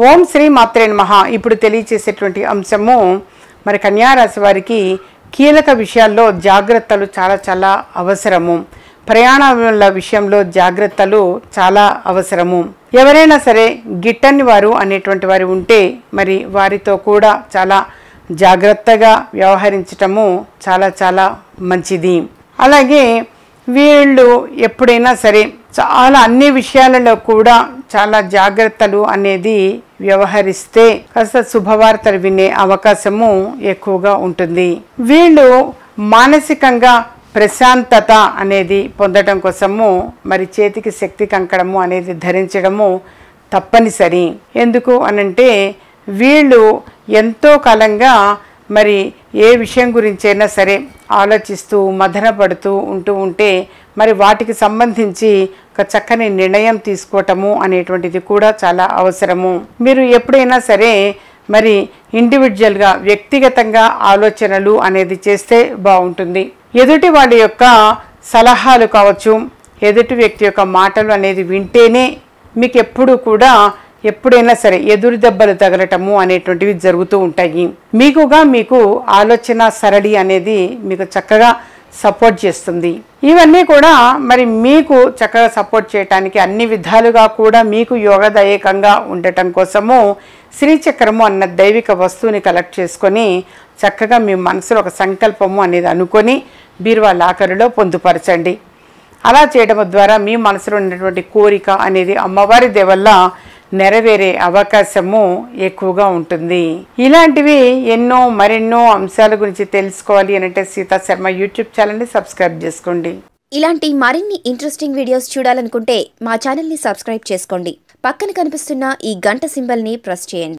ఓం శ్రీ మాత్రే నమః ఇప్పుడు తెలియచేసేటువంటి అంశము మరి కన్యారాశి వారికి కీలక విషయాల్లో జాగ్రత్తలు చాలా చాలా అవసరము ప్రయాణాల విషయంలో జాగ్రత్తలు చాలా అవసరము ఎవరైనా సరే గిట్టని వారు అనేటువంటి వారు ఉంటే మరి వారితో కూడా చాలా జాగ్రత్తగా వ్యవహరించటము చాలా చాలా మంచిది అలాగే వీళ్ళు ఎప్పుడైనా సరే చాలా అన్ని విషయాలలో కూడా చాలా జాగ్రత్తలు అనేది వ్యవహరిస్తే కాస్త శుభవార్తలు వినే అవకాశము ఎక్కువగా ఉంటుంది వీళ్ళు మానసికంగా ప్రశాంతత అనేది పొందడం కోసము మరి చేతికి శక్తి కంకణము అనేది ధరించడము తప్పనిసరి ఎందుకు అనంటే వీళ్ళు ఎంతో కాలంగా మరి ఏ విషయం గురించైనా సరే ఆలోచిస్తూ మదనపడుతూ ఉంటూ ఉంటే మరి వాటికి సంబంధించి ఒక చక్కని నిర్ణయం తీసుకోవటము అనేటువంటిది కూడా చాలా అవసరము మీరు ఎప్పుడైనా సరే మరి ఇండివిజువల్గా వ్యక్తిగతంగా ఆలోచనలు అనేది చేస్తే బాగుంటుంది ఎదుటి వాళ్ళ యొక్క సలహాలు కావచ్చు ఎదుటి వ్యక్తి యొక్క మాటలు అనేది వింటేనే మీకు ఎప్పుడు కూడా ఎప్పుడైనా సరే ఎదురు దెబ్బలు తగలటము అనేటువంటివి జరుగుతూ ఉంటాయి మీకుగా మీకు ఆలోచన సరళి అనేది మీకు చక్కగా సపోర్ట్ చేస్తుంది ఇవన్నీ కూడా మరి మీకు చక్కగా సపోర్ట్ చేయటానికి అన్ని విధాలుగా కూడా మీకు యోగదాయకంగా ఉండటం కోసము శ్రీచక్రము అన్న దైవిక వస్తువుని కలెక్ట్ చేసుకొని చక్కగా మీ మనసులో ఒక సంకల్పము అనేది అనుకొని బీరువా లాకరులో పొందుపరచండి అలా చేయడం ద్వారా మీ మనసులో ఉన్నటువంటి కోరిక అనేది అమ్మవారి దేవల్ల నెరవేరే అవకాశము ఎక్కువగా ఉంటుంది ఇలాంటివి ఎన్నో మరెన్నో అంశాల గురించి తెలుసుకోవాలి అని అంటే సీతా శర్మ యూట్యూబ్ ఛానల్ని సబ్స్క్రైబ్ చేసుకోండి ఇలాంటి మరిన్ని ఇంట్రెస్టింగ్ వీడియోస్ చూడాలనుకుంటే మా ఛానల్ని సబ్స్క్రైబ్ చేసుకోండి పక్కన కనిపిస్తున్న ఈ గంట సింబల్ని ప్రెస్ చేయండి